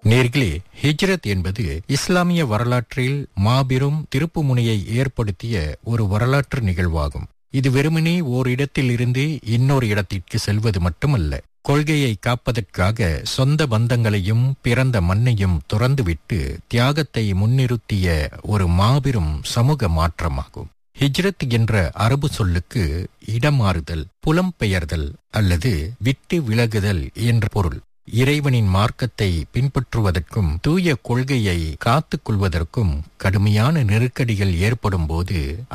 நேர்களே ஹிஜ்ரத் என்பது இஸ்லாமிய வரலாற்றில் மாபெரும் திருப்புமுனையை ஏற்படுத்திய ஒரு வரலாற்று நிகழ்வாகும் இது வெறுமனே ஓரிடத்தில் இருந்து இன்னொரு இடத்திற்கு செல்வது மட்டுமல்ல கொள்கையை காப்பதற்காக சொந்த பந்தங்களையும் பிறந்த மண்ணையும் துறந்துவிட்டு தியாகத்தை முன்னிறுத்திய ஒரு மாபெரும் சமூக மாற்றமாகும் ஹிஜ்ரத் என்ற அரபு சொல்லுக்கு இடமாறுதல் புலம்பெயர்தல் அல்லது விட்டு விலகுதல் என்ற பொருள் இறைவனின் மார்க்கத்தை பின்பற்றுவதற்கும் தூய கொள்கையை காத்துக் கொள்வதற்கும் கடுமையான நெருக்கடிகள் ஏற்படும் போது